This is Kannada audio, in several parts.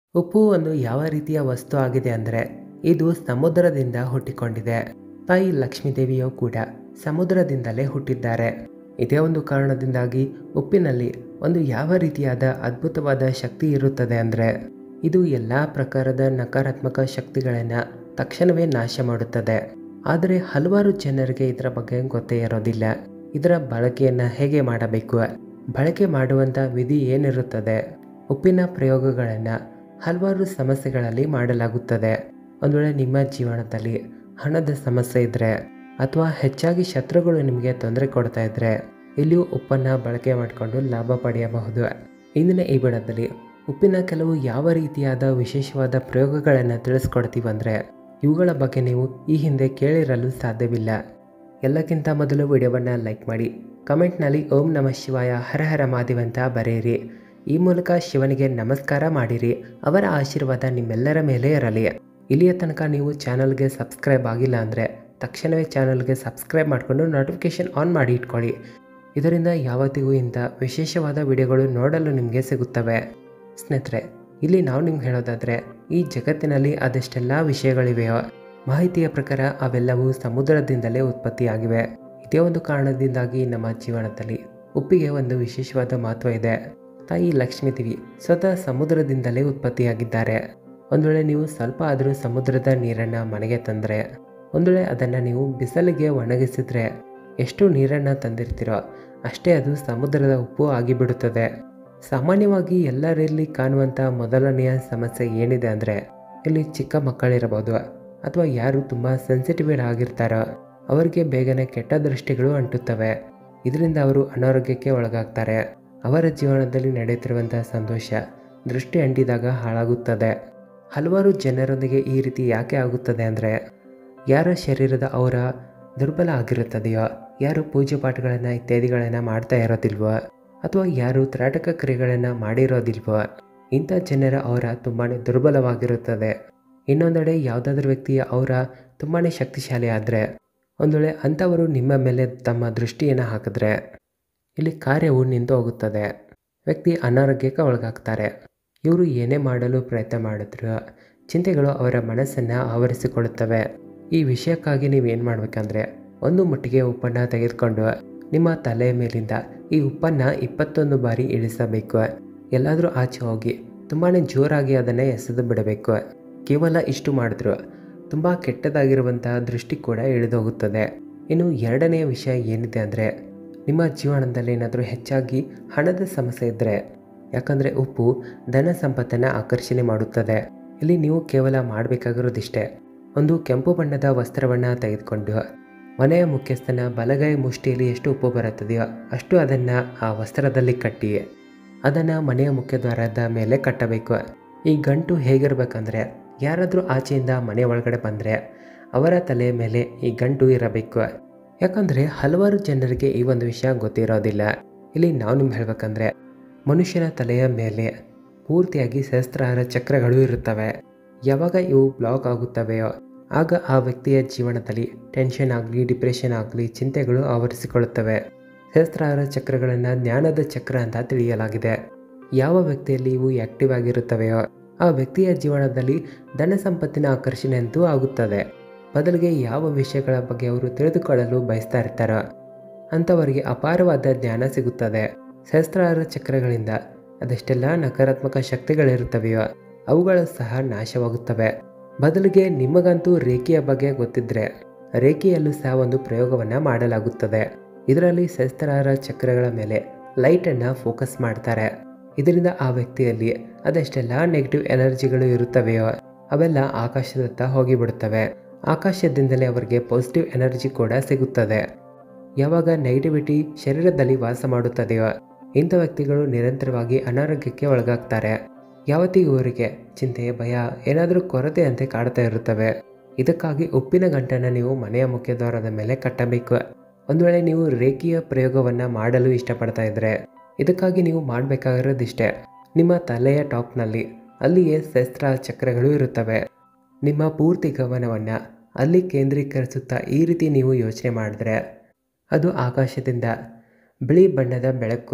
ಉಪ್ಪು ಒಂದು ಯಾವ ರೀತಿಯ ವಸ್ತು ಆಗಿದೆ ಅಂದರೆ ಇದು ಸಮುದ್ರದಿಂದ ಹುಟ್ಟಿಕೊಂಡಿದೆ ತಾಯಿ ಲಕ್ಷ್ಮೀದೇವಿಯು ಕೂಡ ಸಮುದ್ರದಿಂದಲೇ ಹುಟ್ಟಿದ್ದಾರೆ ಇದೇ ಒಂದು ಕಾರಣದಿಂದಾಗಿ ಉಪ್ಪಿನಲ್ಲಿ ಒಂದು ಯಾವ ರೀತಿಯಾದ ಅದ್ಭುತವಾದ ಶಕ್ತಿ ಇರುತ್ತದೆ ಅಂದರೆ ಇದು ಎಲ್ಲ ಪ್ರಕಾರದ ನಕಾರಾತ್ಮಕ ಶಕ್ತಿಗಳನ್ನು ತಕ್ಷಣವೇ ನಾಶ ಮಾಡುತ್ತದೆ ಆದರೆ ಹಲವಾರು ಜನರಿಗೆ ಇದರ ಬಗ್ಗೆ ಗೊತ್ತೇ ಇರೋದಿಲ್ಲ ಇದರ ಬಳಕೆಯನ್ನು ಹೇಗೆ ಮಾಡಬೇಕು ಬಳಕೆ ಮಾಡುವಂಥ ವಿಧಿ ಏನಿರುತ್ತದೆ ಉಪ್ಪಿನ ಪ್ರಯೋಗಗಳನ್ನು ಹಲವಾರು ಸಮಸ್ಯೆಗಳಲ್ಲಿ ಮಾಡಲಾಗುತ್ತದೆ ಒಂದು ವೇಳೆ ನಿಮ್ಮ ಜೀವನದಲ್ಲಿ ಹಣದ ಸಮಸ್ಯೆ ಇದ್ದರೆ ಅಥವಾ ಹೆಚ್ಚಾಗಿ ಶತ್ರುಗಳು ನಿಮಗೆ ತೊಂದರೆ ಕೊಡ್ತಾ ಇದ್ದರೆ ಇಲ್ಲಿಯೂ ಉಪ್ಪನ್ನು ಬಳಕೆ ಮಾಡಿಕೊಂಡು ಲಾಭ ಪಡೆಯಬಹುದು ಇಂದಿನ ಈ ವಿಡಿಯೋದಲ್ಲಿ ಉಪ್ಪಿನ ಕೆಲವು ಯಾವ ರೀತಿಯಾದ ವಿಶೇಷವಾದ ಪ್ರಯೋಗಗಳನ್ನು ತಿಳಿಸ್ಕೊಡ್ತೀವಂದರೆ ಇವುಗಳ ಬಗ್ಗೆ ನೀವು ಈ ಹಿಂದೆ ಕೇಳಿರಲು ಸಾಧ್ಯವಿಲ್ಲ ಎಲ್ಲಕ್ಕಿಂತ ಮೊದಲು ವಿಡಿಯೋವನ್ನು ಲೈಕ್ ಮಾಡಿ ಕಮೆಂಟ್ನಲ್ಲಿ ಓಂ ನಮಃ ಶಿವಾಯ ಹರ ಹರ ಮಾದೇವ್ ಅಂತ ಬರೆಯಿರಿ ಈ ಮೂಲಕ ಶಿವನಿಗೆ ನಮಸ್ಕಾರ ಮಾಡಿರಿ ಅವರ ಆಶೀರ್ವಾದ ನಿಮ್ಮೆಲ್ಲರ ಮೇಲೆ ಇರಲಿ ಇಲ್ಲಿಯ ತನಕ ನೀವು ಚಾನಲ್ಗೆ ಸಬ್ಸ್ಕ್ರೈಬ್ ಆಗಿಲ್ಲ ಅಂದರೆ ತಕ್ಷಣವೇ ಚಾನಲ್ಗೆ ಸಬ್ಸ್ಕ್ರೈಬ್ ಮಾಡಿಕೊಂಡು ನೋಟಿಫಿಕೇಷನ್ ಆನ್ ಮಾಡಿ ಇಟ್ಕೊಳ್ಳಿ ಇದರಿಂದ ಯಾವತ್ತಿಗೂ ಇಂಥ ವಿಶೇಷವಾದ ವಿಡಿಯೋಗಳು ನೋಡಲು ನಿಮಗೆ ಸಿಗುತ್ತವೆ ಸ್ನೇಹಿತರೆ ಇಲ್ಲಿ ನಾವು ನಿಮ್ಗೆ ಹೇಳೋದಾದರೆ ಈ ಜಗತ್ತಿನಲ್ಲಿ ಅದೆಷ್ಟೆಲ್ಲ ವಿಷಯಗಳಿವೆಯೋ ಮಾಹಿತಿಯ ಪ್ರಕಾರ ಅವೆಲ್ಲವೂ ಸಮುದ್ರದಿಂದಲೇ ಉತ್ಪತ್ತಿಯಾಗಿವೆ ಇದೇ ಒಂದು ಕಾರಣದಿಂದಾಗಿ ನಮ್ಮ ಜೀವನದಲ್ಲಿ ಉಪ್ಪಿಗೆ ಒಂದು ವಿಶೇಷವಾದ ಮಹತ್ವ ಇದೆ ತಾಯಿ ಲಕ್ಷ್ಮೀದೇವಿ ಸ್ವತಃ ಸಮುದ್ರದಿಂದಲೇ ಉತ್ಪತ್ತಿಯಾಗಿದ್ದಾರೆ ಒಂದು ವೇಳೆ ನೀವು ಸ್ವಲ್ಪ ಆದರೂ ಸಮುದ್ರದ ನೀರನ್ನು ಮನೆಗೆ ತಂದರೆ ಒಂದು ವೇಳೆ ಅದನ್ನು ನೀವು ಬಿಸಿಲಿಗೆ ಒಣಗಿಸಿದ್ರೆ ಎಷ್ಟು ನೀರನ್ನು ತಂದಿರ್ತೀರೋ ಅಷ್ಟೇ ಅದು ಸಮುದ್ರದ ಉಪ್ಪು ಆಗಿಬಿಡುತ್ತದೆ ಸಾಮಾನ್ಯವಾಗಿ ಎಲ್ಲರಲ್ಲಿ ಕಾಣುವಂಥ ಮೊದಲನೆಯ ಸಮಸ್ಯೆ ಏನಿದೆ ಅಂದರೆ ಇಲ್ಲಿ ಚಿಕ್ಕ ಮಕ್ಕಳಿರಬಹುದು ಅಥವಾ ಯಾರು ತುಂಬ ಸೆನ್ಸಿಟಿವ್ ಆಗಿರ್ತಾರೋ ಅವರಿಗೆ ಬೇಗನೆ ಕೆಟ್ಟ ದೃಷ್ಟಿಗಳು ಅಂಟುತ್ತವೆ ಇದರಿಂದ ಅವರು ಅನಾರೋಗ್ಯಕ್ಕೆ ಒಳಗಾಗ್ತಾರೆ ಅವರ ಜೀವನದಲ್ಲಿ ನಡೆಯುತ್ತಿರುವಂಥ ಸಂತೋಷ ದೃಷ್ಟಿ ಅಂಟಿದಾಗ ಹಾಳಾಗುತ್ತದೆ ಹಲವಾರು ಜನರೊಂದಿಗೆ ಈ ರೀತಿ ಯಾಕೆ ಆಗುತ್ತದೆ ಅಂದರೆ ಯಾರ ಶರೀರದ ಅವರ ದುರ್ಬಲ ಆಗಿರುತ್ತದೆಯೋ ಯಾರು ಪೂಜೆ ಪಾಠಗಳನ್ನು ಇತ್ಯಾದಿಗಳನ್ನು ಮಾಡ್ತಾ ಇರೋದಿಲ್ವೋ ಅಥವಾ ಯಾರು ತ್ರಾಟಕ ಕ್ರಿಯೆಗಳನ್ನು ಮಾಡಿರೋದಿಲ್ವೋ ಇಂಥ ಜನರ ಅವರ ತುಂಬಾ ದುರ್ಬಲವಾಗಿರುತ್ತದೆ ಇನ್ನೊಂದೆಡೆ ಯಾವುದಾದ್ರೂ ವ್ಯಕ್ತಿಯ ಅವರ ತುಂಬಾ ಶಕ್ತಿಶಾಲಿ ಆದರೆ ಒಂದು ವೇಳೆ ಅಂಥವರು ನಿಮ್ಮ ಮೇಲೆ ತಮ್ಮ ದೃಷ್ಟಿಯನ್ನು ಹಾಕಿದ್ರೆ ಇಲ್ಲಿ ಕಾರ್ಯವು ನಿಂತು ಹೋಗುತ್ತದೆ ವ್ಯಕ್ತಿ ಅನಾರೋಗ್ಯಕ್ಕೆ ಒಳಗಾಗ್ತಾರೆ ಇವರು ಏನೇ ಮಾಡಲು ಪ್ರಯತ್ನ ಮಾಡಿದ್ರು ಚಿಂತೆಗಳು ಅವರ ಮನಸ್ಸನ್ನು ಆವರಿಸಿಕೊಳ್ಳುತ್ತವೆ ಈ ವಿಷಯಕ್ಕಾಗಿ ನೀವೇನು ಮಾಡಬೇಕಂದ್ರೆ ಒಂದು ಮುಟ್ಟಿಗೆ ಉಪ್ಪನ್ನು ತೆಗೆದುಕೊಂಡು ನಿಮ್ಮ ತಲೆಯ ಮೇಲಿಂದ ಈ ಉಪ್ಪನ್ನು ಇಪ್ಪತ್ತೊಂದು ಬಾರಿ ಇಳಿಸಬೇಕು ಎಲ್ಲಾದರೂ ಆಚೆ ಹೋಗಿ ತುಂಬಾ ಜೋರಾಗಿ ಅದನ್ನು ಎಸೆದು ಬಿಡಬೇಕು ಕೇವಲ ಇಷ್ಟು ಮಾಡಿದ್ರು ತುಂಬ ಕೆಟ್ಟದಾಗಿರುವಂತಹ ದೃಷ್ಟಿ ಕೂಡ ಇಳಿದೋಗುತ್ತದೆ ಇನ್ನು ಎರಡನೆಯ ವಿಷಯ ಏನಿದೆ ಅಂದರೆ ನಿಮ್ಮ ಜೀವನದಲ್ಲಿ ಏನಾದರೂ ಹೆಚ್ಚಾಗಿ ಹಣದ ಸಮಸ್ಯೆ ಇದ್ದರೆ ಯಾಕಂದರೆ ಉಪ್ಪು ಧನ ಸಂಪತ್ತನ್ನು ಆಕರ್ಷಣೆ ಮಾಡುತ್ತದೆ ಇಲ್ಲಿ ನೀವು ಕೇವಲ ಮಾಡಬೇಕಾಗಿರೋದಿಷ್ಟೇ ಒಂದು ಕೆಂಪು ಬಣ್ಣದ ವಸ್ತ್ರವನ್ನು ತೆಗೆದುಕೊಂಡು ಮನೆಯ ಮುಖ್ಯಸ್ಥನ ಬಲಗೈ ಮುಷ್ಟಿಯಲ್ಲಿ ಎಷ್ಟು ಉಪ್ಪು ಬರುತ್ತದೆಯೋ ಅಷ್ಟು ಅದನ್ನು ಆ ವಸ್ತ್ರದಲ್ಲಿ ಕಟ್ಟಿ ಅದನ್ನು ಮನೆಯ ಮುಖ್ಯದ್ವಾರದ ಮೇಲೆ ಕಟ್ಟಬೇಕು ಈ ಗಂಟು ಹೇಗಿರಬೇಕಂದ್ರೆ ಯಾರಾದರೂ ಆಚೆಯಿಂದ ಮನೆ ಒಳಗಡೆ ಬಂದರೆ ಅವರ ತಲೆಯ ಮೇಲೆ ಈ ಗಂಟು ಇರಬೇಕು ಯಾಕಂದರೆ ಹಲವಾರು ಜನರಿಗೆ ಈ ಒಂದು ವಿಷಯ ಗೊತ್ತಿರೋದಿಲ್ಲ ಇಲ್ಲಿ ನಾವು ನಿಮ್ಗೆ ಹೇಳ್ಬೇಕಂದ್ರೆ ಮನುಷ್ಯನ ತಲೆಯ ಮೇಲೆ ಪೂರ್ತಿಯಾಗಿ ಸಹಸ್ರಾರ ಚಕ್ರಗಳು ಇರುತ್ತವೆ ಯಾವಾಗ ಇವು ಬ್ಲಾಕ್ ಆಗುತ್ತವೆಯೋ ಆಗ ಆ ವ್ಯಕ್ತಿಯ ಜೀವನದಲ್ಲಿ ಟೆನ್ಷನ್ ಆಗಲಿ ಡಿಪ್ರೆಷನ್ ಆಗಲಿ ಚಿಂತೆಗಳು ಆವರಿಸಿಕೊಳ್ಳುತ್ತವೆ ಸಹಸ್ರಾರ ಚಕ್ರಗಳನ್ನು ಜ್ಞಾನದ ಚಕ್ರ ಅಂತ ತಿಳಿಯಲಾಗಿದೆ ಯಾವ ವ್ಯಕ್ತಿಯಲ್ಲಿ ಇವು ಆಕ್ಟಿವ್ ಆಗಿರುತ್ತವೆಯೋ ಆ ವ್ಯಕ್ತಿಯ ಜೀವನದಲ್ಲಿ ಧನ ಸಂಪತ್ತಿನ ಆಕರ್ಷಣೆ ಅಂತೂ ಆಗುತ್ತದೆ ಬದಲಿಗೆ ಯಾವ ವಿಷಯಗಳ ಬಗ್ಗೆ ಅವರು ತಿಳಿದುಕೊಳ್ಳಲು ಬಯಸ್ತಾ ಇರ್ತಾರೋ ಅಂಥವರಿಗೆ ಅಪಾರವಾದ ಜ್ಞಾನ ಸಿಗುತ್ತದೆ ಸಹಸ್ರಾರ ಚಕ್ರಗಳಿಂದ ಅದೆಷ್ಟೆಲ್ಲ ನಕಾರಾತ್ಮಕ ಶಕ್ತಿಗಳಿರುತ್ತವೆಯೋ ಅವುಗಳು ಸಹ ನಾಶವಾಗುತ್ತವೆ ಬದಲಿಗೆ ನಿಮಗಂತೂ ರೇಖೆಯ ಬಗ್ಗೆ ಗೊತ್ತಿದ್ರೆ ರೇಖೆಯಲ್ಲೂ ಸಹ ಒಂದು ಪ್ರಯೋಗವನ್ನು ಮಾಡಲಾಗುತ್ತದೆ ಇದರಲ್ಲಿ ಸಹಸ್ರಾರ ಚಕ್ರಗಳ ಮೇಲೆ ಲೈಟನ್ನು ಫೋಕಸ್ ಮಾಡ್ತಾರೆ ಇದರಿಂದ ಆ ವ್ಯಕ್ತಿಯಲ್ಲಿ ಅದೆಷ್ಟೆಲ್ಲ ನೆಗೆಟಿವ್ ಎನರ್ಜಿಗಳು ಇರುತ್ತವೆಯೋ ಅವೆಲ್ಲ ಆಕಾಶದತ್ತ ಹೋಗಿಬಿಡುತ್ತವೆ ಆಕಾಶದಿಂದಲೇ ಅವರಿಗೆ ಪಾಸಿಟಿವ್ ಎನರ್ಜಿ ಕೂಡ ಸಿಗುತ್ತದೆ ಯಾವಾಗ ನೆಗೆಟಿವಿಟಿ ಶರೀರದಲ್ಲಿ ವಾಸ ಮಾಡುತ್ತದೆಯೋ ಇಂಥ ವ್ಯಕ್ತಿಗಳು ನಿರಂತರವಾಗಿ ಅನಾರೋಗ್ಯಕ್ಕೆ ಒಳಗಾಗ್ತಾರೆ ಯಾವತ್ತಿಗೂ ಇವರಿಗೆ ಚಿಂತೆ ಭಯ ಏನಾದರೂ ಕೊರತೆ ಅಂತೆ ಕಾಡ್ತಾ ಇರುತ್ತವೆ ಇದಕ್ಕಾಗಿ ಉಪ್ಪಿನ ಗಂಟನ್ನು ನೀವು ಮನೆಯ ಮುಖ್ಯದ್ವಾರದ ಮೇಲೆ ಕಟ್ಟಬೇಕು ಒಂದು ವೇಳೆ ನೀವು ರೇಖೀಯ ಪ್ರಯೋಗವನ್ನು ಮಾಡಲು ಇಷ್ಟಪಡ್ತಾ ಇದ್ದರೆ ಇದಕ್ಕಾಗಿ ನೀವು ಮಾಡಬೇಕಾಗಿರೋದಿಷ್ಟೇ ನಿಮ್ಮ ತಲೆಯ ಟಾಪ್ನಲ್ಲಿ ಅಲ್ಲಿಯೇ ಶಸ್ತ್ರ ಚಕ್ರಗಳು ಇರುತ್ತವೆ ನಿಮ್ಮ ಪೂರ್ತಿ ಗಮನವನ್ನು ಅಲ್ಲಿ ಕೇಂದ್ರೀಕರಿಸುತ್ತಾ ಈ ರೀತಿ ನೀವು ಯೋಚನೆ ಮಾಡಿದ್ರೆ ಅದು ಆಕಾಶದಿಂದ ಬಿಳಿ ಬಣ್ಣದ ಬೆಳಕು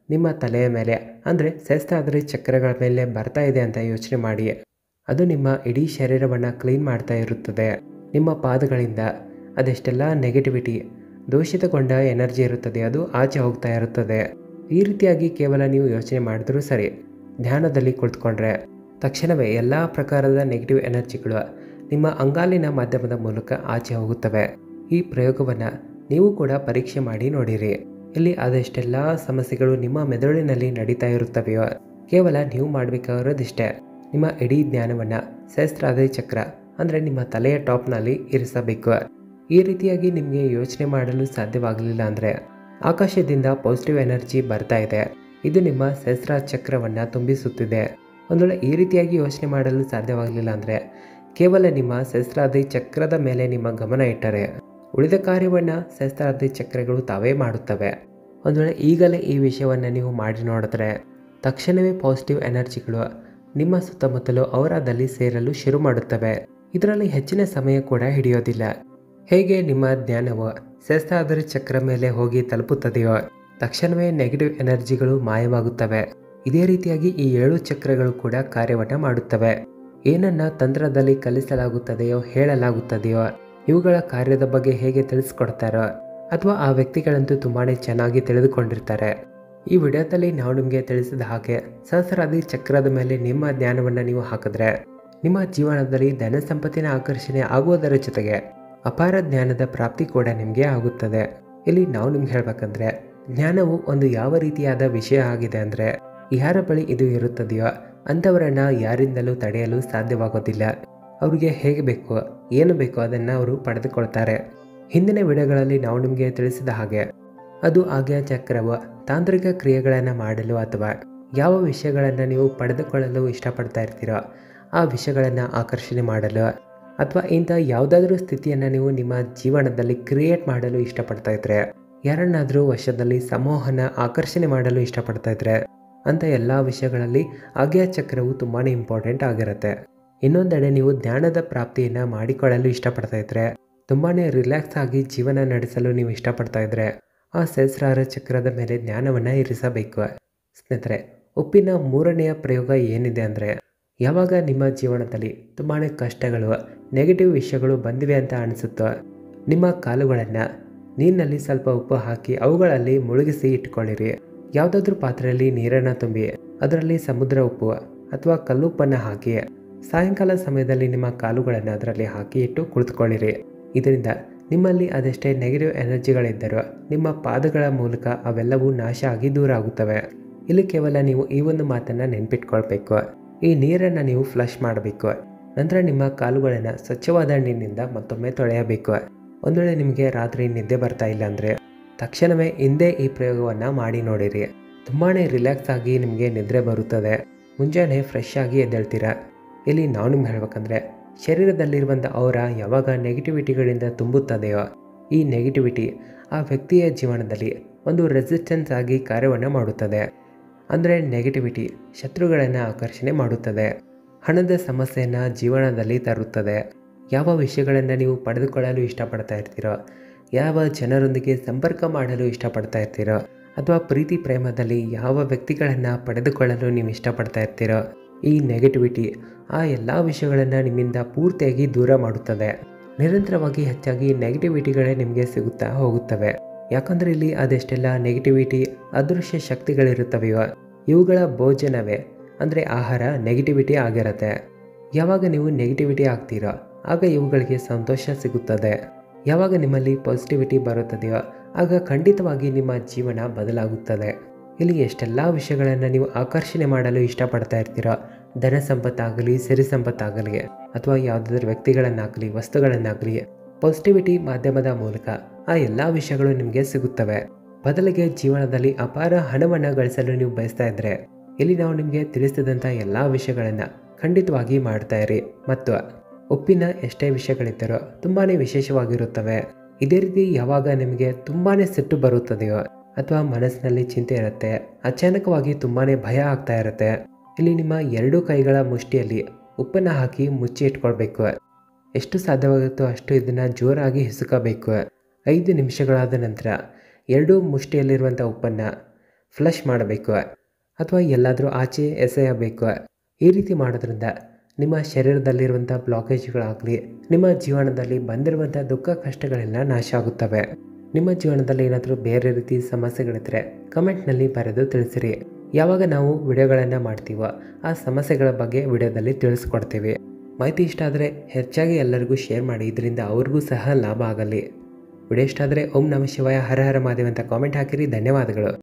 ನಿಮ್ಮ ತಲೆಯ ಮೇಲೆ ಅಂದರೆ ಸಹಸ್ರಾದ್ರಿ ಚಕ್ರಗಳ ಮೇಲೆ ಬರ್ತಾ ಇದೆ ಅಂತ ಯೋಚನೆ ಮಾಡಿ ಅದು ನಿಮ್ಮ ಇಡೀ ಶರೀರವನ್ನು ಕ್ಲೀನ್ ಮಾಡ್ತಾ ಇರುತ್ತದೆ ನಿಮ್ಮ ಪಾದಗಳಿಂದ ಅದೆಷ್ಟೆಲ್ಲ ನೆಗೆಟಿವಿಟಿ ದೂಷಿತಗೊಂಡ ಎನರ್ಜಿ ಇರುತ್ತದೆ ಅದು ಆಚೆ ಹೋಗ್ತಾ ಇರುತ್ತದೆ ಈ ರೀತಿಯಾಗಿ ಕೇವಲ ನೀವು ಯೋಚನೆ ಮಾಡಿದ್ರೂ ಸರಿ ಧ್ಯಾನದಲ್ಲಿ ಕುಳಿತುಕೊಂಡ್ರೆ ತಕ್ಷಣವೇ ಎಲ್ಲ ಪ್ರಕಾರದ ನೆಗೆಟಿವ್ ಎನರ್ಜಿಗಳು ನಿಮ್ಮ ಅಂಗಾಲಿನ ಮಾಧ್ಯಮದ ಮೂಲಕ ಆಚೆ ಹೋಗುತ್ತವೆ ಈ ಪ್ರಯೋಗವನ್ನು ನೀವು ಕೂಡ ಪರೀಕ್ಷೆ ಮಾಡಿ ನೋಡಿರಿ ಇಲ್ಲಿ ಅದೆಷ್ಟೆಲ್ಲ ಸಮಸ್ಯೆಗಳು ನಿಮ್ಮ ಮೆದುಳಿನಲ್ಲಿ ನಡೀತಾ ಇರುತ್ತವೆಯೋ ಕೇವಲ ನೀವು ಮಾಡಬೇಕಾಗಿರೋದಿಷ್ಟೇ ನಿಮ್ಮ ಇಡೀ ಜ್ಞಾನವನ್ನು ಸಹಸ್ರಾದಿ ಚಕ್ರ ಅಂದರೆ ನಿಮ್ಮ ತಲೆಯ ಟಾಪ್ನಲ್ಲಿ ಇರಿಸಬೇಕು ಈ ರೀತಿಯಾಗಿ ನಿಮಗೆ ಯೋಚನೆ ಮಾಡಲು ಸಾಧ್ಯವಾಗಲಿಲ್ಲ ಅಂದರೆ ಆಕಾಶದಿಂದ ಪಾಸಿಟಿವ್ ಎನರ್ಜಿ ಬರ್ತಾ ಇದೆ ಇದು ನಿಮ್ಮ ಸಹಸ್ರ ಚಕ್ರವನ್ನು ತುಂಬಿಸುತ್ತಿದೆ ಒಂದು ವೇಳೆ ಈ ರೀತಿಯಾಗಿ ಯೋಚನೆ ಮಾಡಲು ಸಾಧ್ಯವಾಗಲಿಲ್ಲ ಅಂದರೆ ಕೇವಲ ನಿಮ್ಮ ಸಹಸ್ರಾದಿ ಚಕ್ರದ ಮೇಲೆ ನಿಮ್ಮ ಗಮನ ಇಟ್ಟರೆ ಉಳಿದ ಕಾರ್ಯವನ್ನು ಸಹಸ್ರಾದಿ ಚಕ್ರಗಳು ತಾವೇ ಮಾಡುತ್ತವೆ ಒಂದು ವೇಳೆ ಈಗಲೇ ಈ ವಿಷಯವನ್ನು ನೀವು ಮಾಡಿ ನೋಡಿದ್ರೆ ತಕ್ಷಣವೇ ಪಾಸಿಟಿವ್ ಎನರ್ಜಿಗಳು ನಿಮ್ಮ ಸುತ್ತಮುತ್ತಲು ಅವರದಲ್ಲಿ ಸೇರಲು ಶುರು ಮಾಡುತ್ತವೆ ಇದರಲ್ಲಿ ಹೆಚ್ಚಿನ ಸಮಯ ಕೂಡ ಹಿಡಿಯೋದಿಲ್ಲ ಹೇಗೆ ನಿಮ್ಮ ಜ್ಞಾನವು ಸಹಸ್ರಾದಿ ಚಕ್ರ ಮೇಲೆ ಹೋಗಿ ತಲುಪುತ್ತದೆಯೋ ತಕ್ಷಣವೇ ನೆಗೆಟಿವ್ ಎನರ್ಜಿಗಳು ಮಾಯವಾಗುತ್ತವೆ ಇದೇ ರೀತಿಯಾಗಿ ಈ ಏಳು ಚಕ್ರಗಳು ಕೂಡ ಕಾರ್ಯವನ್ನು ಮಾಡುತ್ತವೆ ಏನನ್ನ ತಂತ್ರದಲ್ಲಿ ಕಲಿಸಲಾಗುತ್ತದೆಯೋ ಹೇಳಲಾಗುತ್ತದೆಯೋ ಇವುಗಳ ಕಾರ್ಯದ ಬಗ್ಗೆ ಹೇಗೆ ತಿಳಿಸ್ಕೊಡ್ತಾರೋ ಅಥವಾ ಆ ವ್ಯಕ್ತಿಗಳಂತೂ ತುಂಬಾ ಚೆನ್ನಾಗಿ ತಿಳಿದುಕೊಂಡಿರ್ತಾರೆ ಈ ವಿಡಿಯೋದಲ್ಲಿ ನಾವು ನಿಮಗೆ ತಿಳಿಸಿದ ಹಾಗೆ ಸಹಸ್ರಾದಿ ಚಕ್ರದ ಮೇಲೆ ನಿಮ್ಮ ಜ್ಞಾನವನ್ನು ನೀವು ಹಾಕಿದ್ರೆ ನಿಮ್ಮ ಜೀವನದಲ್ಲಿ ಧನ ಸಂಪತ್ತಿನ ಆಕರ್ಷಣೆ ಆಗುವುದರ ಜೊತೆಗೆ ಅಪಾರ ಜ್ಞಾನದ ಪ್ರಾಪ್ತಿ ಕೂಡ ನಿಮಗೆ ಆಗುತ್ತದೆ ಇಲ್ಲಿ ನಾವು ನಿಮ್ಗೆ ಹೇಳ್ಬೇಕಂದ್ರೆ ಜ್ಞಾನವು ಒಂದು ಯಾವ ರೀತಿಯಾದ ವಿಷಯ ಆಗಿದೆ ಅಂದರೆ ಯಾರ ಬಳಿ ಇದು ಇರುತ್ತದೆಯೋ ಅಂಥವರನ್ನ ಯಾರಿಂದಲೂ ತಡೆಯಲು ಸಾಧ್ಯವಾಗೋದಿಲ್ಲ ಅವರಿಗೆ ಹೇಗೆ ಬೇಕೋ ಏನು ಬೇಕೋ ಅದನ್ನು ಅವರು ಪಡೆದುಕೊಳ್ತಾರೆ ಹಿಂದಿನ ವಿಡಿಯೋಗಳಲ್ಲಿ ನಾವು ನಿಮಗೆ ತಿಳಿಸಿದ ಹಾಗೆ ಅದು ಆಜ್ಞಾ ಚಕ್ರವು ತಾಂತ್ರಿಕ ಕ್ರಿಯೆಗಳನ್ನು ಮಾಡಲು ಅಥವಾ ಯಾವ ವಿಷಯಗಳನ್ನು ನೀವು ಪಡೆದುಕೊಳ್ಳಲು ಇಷ್ಟಪಡ್ತಾ ಇರ್ತೀರೋ ಆ ವಿಷಯಗಳನ್ನು ಆಕರ್ಷಣೆ ಮಾಡಲು ಅಥವಾ ಇಂಥ ಯಾವುದಾದ್ರೂ ಸ್ಥಿತಿಯನ್ನು ನೀವು ನಿಮ್ಮ ಜೀವನದಲ್ಲಿ ಕ್ರಿಯೇಟ್ ಮಾಡಲು ಇಷ್ಟಪಡ್ತಾ ಇದ್ರೆ ಯಾರನ್ನಾದರೂ ವಶದಲ್ಲಿ ಸಮೂಹನ ಆಕರ್ಷಣೆ ಮಾಡಲು ಇಷ್ಟಪಡ್ತಾ ಇದ್ರೆ ಅಂತ ಎಲ್ಲ ವಿಷಯಗಳಲ್ಲಿ ಆಜ್ಞಾ ಚಕ್ರವು ತುಂಬಾ ಇಂಪಾರ್ಟೆಂಟ್ ಆಗಿರುತ್ತೆ ಇನ್ನೊಂದೆಡೆ ನೀವು ಜ್ಞಾನದ ಪ್ರಾಪ್ತಿಯನ್ನು ಮಾಡಿಕೊಳ್ಳಲು ಇಷ್ಟಪಡ್ತಾ ಇದ್ರೆ ತುಂಬಾ ರಿಲ್ಯಾಕ್ಸ್ ಆಗಿ ಜೀವನ ನಡೆಸಲು ನೀವು ಇಷ್ಟಪಡ್ತಾ ಇದ್ರೆ ಆ ಸಹಸ್ರಾರ ಚಕ್ರದ ಮೇಲೆ ಜ್ಞಾನವನ್ನು ಇರಿಸಬೇಕು ಸ್ನೇಹಿತರೆ ಉಪ್ಪಿನ ಮೂರನೆಯ ಪ್ರಯೋಗ ಏನಿದೆ ಅಂದರೆ ಯಾವಾಗ ನಿಮ್ಮ ಜೀವನದಲ್ಲಿ ತುಂಬಾ ಕಷ್ಟಗಳು ನೆಗೆಟಿವ್ ವಿಷಯಗಳು ಬಂದಿವೆ ಅಂತ ಅನಿಸುತ್ತೋ ನಿಮ್ಮ ಕಾಲುಗಳನ್ನು ನೀರಿನಲ್ಲಿ ಸ್ವಲ್ಪ ಉಪ್ಪು ಹಾಕಿ ಅವುಗಳಲ್ಲಿ ಮುಳುಗಿಸಿ ಇಟ್ಕೊಳ್ಳಿರಿ ಯಾವುದಾದ್ರೂ ಪಾತ್ರೆಯಲ್ಲಿ ನೀರನ್ನು ತುಂಬಿ ಅದರಲ್ಲಿ ಸಮುದ್ರ ಉಪ್ಪು ಅಥವಾ ಕಲ್ಲುಪ್ಪನ್ನು ಹಾಕಿ ಸಾಯಂಕಾಲ ಸಮಯದಲ್ಲಿ ನಿಮ್ಮ ಕಾಲುಗಳನ್ನು ಅದರಲ್ಲಿ ಹಾಕಿ ಇಟ್ಟು ಕುಳಿತುಕೊಳ್ಳಿರಿ ಇದರಿಂದ ನಿಮ್ಮಲ್ಲಿ ಅದೆಷ್ಟೇ ನೆಗೆಟಿವ್ ಎನರ್ಜಿಗಳಿದ್ದರೂ ನಿಮ್ಮ ಪಾದಗಳ ಮೂಲಕ ಅವೆಲ್ಲವೂ ನಾಶ ಆಗಿ ದೂರ ಆಗುತ್ತವೆ ಇಲ್ಲಿ ಕೇವಲ ನೀವು ಈ ಒಂದು ಮಾತನ್ನು ನೆನ್ಪಿಟ್ಕೊಳ್ಬೇಕು ಈ ನೀರನ್ನು ನೀವು ಫ್ಲಶ್ ಮಾಡಬೇಕು ನಂತರ ನಿಮ್ಮ ಕಾಲುಗಳನ್ನು ಸ್ವಚ್ಛವಾದ ನೀರಿನಿಂದ ಮತ್ತೊಮ್ಮೆ ತೊಳೆಯಬೇಕು ಒಂದು ವೇಳೆ ನಿಮಗೆ ರಾತ್ರಿ ನಿದ್ದೆ ಬರ್ತಾ ಇಲ್ಲ ಅಂದರೆ ತಕ್ಷಣವೇ ಹಿಂದೆ ಈ ಪ್ರಯೋಗವನ್ನು ಮಾಡಿ ನೋಡಿರಿ ತುಂಬಾ ರಿಲ್ಯಾಕ್ಸ್ ಆಗಿ ನಿಮಗೆ ನಿದ್ರೆ ಬರುತ್ತದೆ ಮುಂಜಾನೆ ಫ್ರೆಶ್ ಆಗಿ ಎದ್ದೇಳ್ತೀರ ಇಲ್ಲಿ ನಾವು ನಿಮ್ಗೆ ಹೇಳ್ಬೇಕಂದ್ರೆ ಶರೀರದಲ್ಲಿರುವಂಥ ಅವರ ಯಾವಾಗ ನೆಗೆಟಿವಿಟಿಗಳಿಂದ ತುಂಬುತ್ತದೆಯೋ ಈ ನೆಗೆಟಿವಿಟಿ ಆ ವ್ಯಕ್ತಿಯ ಜೀವನದಲ್ಲಿ ಒಂದು ರೆಸಿಸ್ಟೆನ್ಸ್ ಆಗಿ ಕಾರ್ಯವನ್ನು ಮಾಡುತ್ತದೆ ಅಂದರೆ ನೆಗೆಟಿವಿಟಿ ಶತ್ರುಗಳನ್ನು ಆಕರ್ಷಣೆ ಮಾಡುತ್ತದೆ ಹಣದ ಸಮಸ್ಯೆಯನ್ನು ಜೀವನದಲ್ಲಿ ತರುತ್ತದೆ ಯಾವ ವಿಷಯಗಳನ್ನು ನೀವು ಪಡೆದುಕೊಳ್ಳಲು ಇಷ್ಟಪಡ್ತಾ ಇರ್ತೀರೋ ಯಾವ ಜನರೊಂದಿಗೆ ಸಂಪರ್ಕ ಮಾಡಲು ಇಷ್ಟಪಡ್ತಾ ಇರ್ತೀರೋ ಅಥವಾ ಪ್ರೀತಿ ಪ್ರೇಮದಲ್ಲಿ ಯಾವ ವ್ಯಕ್ತಿಗಳನ್ನು ಪಡೆದುಕೊಳ್ಳಲು ನೀವು ಇಷ್ಟಪಡ್ತಾ ಇರ್ತೀರೋ ಈ ನೆಗೆಟಿವಿಟಿ ಆ ಎಲ್ಲ ವಿಷಯಗಳನ್ನು ನಿಮ್ಮಿಂದ ಪೂರ್ತಿಯಾಗಿ ದೂರ ಮಾಡುತ್ತದೆ ನಿರಂತರವಾಗಿ ಹೆಚ್ಚಾಗಿ ನೆಗೆಟಿವಿಟಿಗಳೇ ನಿಮಗೆ ಸಿಗುತ್ತಾ ಹೋಗುತ್ತವೆ ಯಾಕಂದರೆ ಇಲ್ಲಿ ಅದೆಷ್ಟೆಲ್ಲ ನೆಗೆಟಿವಿಟಿ ಅದೃಶ್ಯ ಶಕ್ತಿಗಳಿರುತ್ತವೆಯೋ ಇವುಗಳ ಭೋಜನವೇ ಅಂದರೆ ಆಹಾರ ನೆಗೆಟಿವಿಟಿ ಆಗಿರುತ್ತೆ ಯಾವಾಗ ನೀವು ನೆಗೆಟಿವಿಟಿ ಆಗ್ತೀರೋ ಆಗ ಇವುಗಳಿಗೆ ಸಂತೋಷ ಸಿಗುತ್ತದೆ ಯಾವಾಗ ನಿಮ್ಮಲ್ಲಿ ಪಾಸಿಟಿವಿಟಿ ಬರುತ್ತದೆಯೋ ಆಗ ಖಂಡಿತವಾಗಿ ನಿಮ್ಮ ಜೀವನ ಬದಲಾಗುತ್ತದೆ ಇಲ್ಲಿ ಎಷ್ಟೆಲ್ಲ ವಿಷಯಗಳನ್ನು ನೀವು ಆಕರ್ಷಣೆ ಮಾಡಲು ಇಷ್ಟಪಡ್ತಾ ಇರ್ತೀರೋ ಧನ ಸಂಪತ್ತಾಗಲಿ ಸಿರಿ ಸಂಪತ್ತಾಗಲಿ ಅಥವಾ ಯಾವುದಾದ್ರೂ ವ್ಯಕ್ತಿಗಳನ್ನಾಗಲಿ ವಸ್ತುಗಳನ್ನಾಗಲಿ ಪಾಸಿಟಿವಿಟಿ ಮಾಧ್ಯಮದ ಮೂಲಕ ಆ ಎಲ್ಲ ವಿಷಯಗಳು ನಿಮಗೆ ಸಿಗುತ್ತವೆ ಬದಲಿಗೆ ಜೀವನದಲ್ಲಿ ಅಪಾರ ಹಣವನ್ನು ಗಳಿಸಲು ನೀವು ಬಯಸ್ತಾ ಇದ್ದರೆ ಇಲ್ಲಿ ನಾವು ನಿಮಗೆ ತಿಳಿಸಿದಂಥ ಎಲ್ಲ ವಿಷಯಗಳನ್ನು ಖಂಡಿತವಾಗಿ ಮಾಡ್ತಾ ಇರಿ ಮತ್ತು ಉಪ್ಪಿನ ಎಷ್ಟೇ ವಿಷಯಗಳಿದ್ದರೋ ತುಂಬಾ ವಿಶೇಷವಾಗಿರುತ್ತವೆ ಇದೇ ರೀತಿ ಯಾವಾಗ ನಿಮಗೆ ತುಂಬಾ ಸಿಟ್ಟು ಬರುತ್ತದೆಯೋ ಅಥವಾ ಮನಸ್ಸಿನಲ್ಲಿ ಚಿಂತೆ ಇರುತ್ತೆ ಅಚಾನಕವಾಗಿ ತುಂಬಾ ಭಯ ಆಗ್ತಾ ಇರುತ್ತೆ ಇಲ್ಲಿ ನಿಮ್ಮ ಎರಡೂ ಕೈಗಳ ಮುಷ್ಟಿಯಲ್ಲಿ ಉಪ್ಪನ್ನು ಹಾಕಿ ಮುಚ್ಚಿ ಇಟ್ಕೊಳ್ಬೇಕು ಎಷ್ಟು ಸಾಧ್ಯವಾಗುತ್ತೋ ಅಷ್ಟು ಇದನ್ನು ಜೋರಾಗಿ ಹಿಸುಕಬೇಕು ಐದು ನಿಮಿಷಗಳಾದ ನಂತರ ಎರಡೂ ಮುಷ್ಟಿಯಲ್ಲಿರುವಂಥ ಉಪ್ಪನ್ನು ಫ್ಲಶ್ ಮಾಡಬೇಕು ಅಥವಾ ಎಲ್ಲಾದರೂ ಆಚೆ ಎಸೆಯಬೇಕು ಈ ರೀತಿ ಮಾಡೋದ್ರಿಂದ ನಿಮ್ಮ ಶರೀರದಲ್ಲಿರುವಂಥ ಬ್ಲಾಕೇಜ್ಗಳಾಗಲಿ ನಿಮ್ಮ ಜೀವನದಲ್ಲಿ ಬಂದಿರುವಂಥ ದುಃಖ ಕಷ್ಟಗಳೆಲ್ಲ ನಾಶ ಆಗುತ್ತವೆ ನಿಮ್ಮ ಜೀವನದಲ್ಲಿ ಏನಾದರೂ ಬೇರೆ ರೀತಿ ಸಮಸ್ಯೆಗಳಿದ್ದರೆ ಕಮೆಂಟ್ನಲ್ಲಿ ಬರೆದು ತಿಳಿಸಿರಿ ಯಾವಾಗ ನಾವು ವಿಡಿಯೋಗಳನ್ನು ಮಾಡ್ತೀವೋ ಆ ಸಮಸ್ಯೆಗಳ ಬಗ್ಗೆ ವಿಡಿಯೋದಲ್ಲಿ ತಿಳಿಸ್ಕೊಡ್ತೀವಿ ಮಾಹಿತಿ ಇಷ್ಟ ಆದರೆ ಹೆಚ್ಚಾಗಿ ಎಲ್ಲರಿಗೂ ಶೇರ್ ಮಾಡಿ ಇದರಿಂದ ಅವ್ರಿಗೂ ಸಹ ಲಾಭ ಆಗಲಿ ವಿಡಿಯೋ ಇಷ್ಟ ಆದರೆ ಓಂ ನಮ ಶಿವಾಯ ಹರ ಹರ ಮಾದೇವ ಅಂತ ಕಾಮೆಂಟ್ ಹಾಕಿರಿ ಧನ್ಯವಾದಗಳು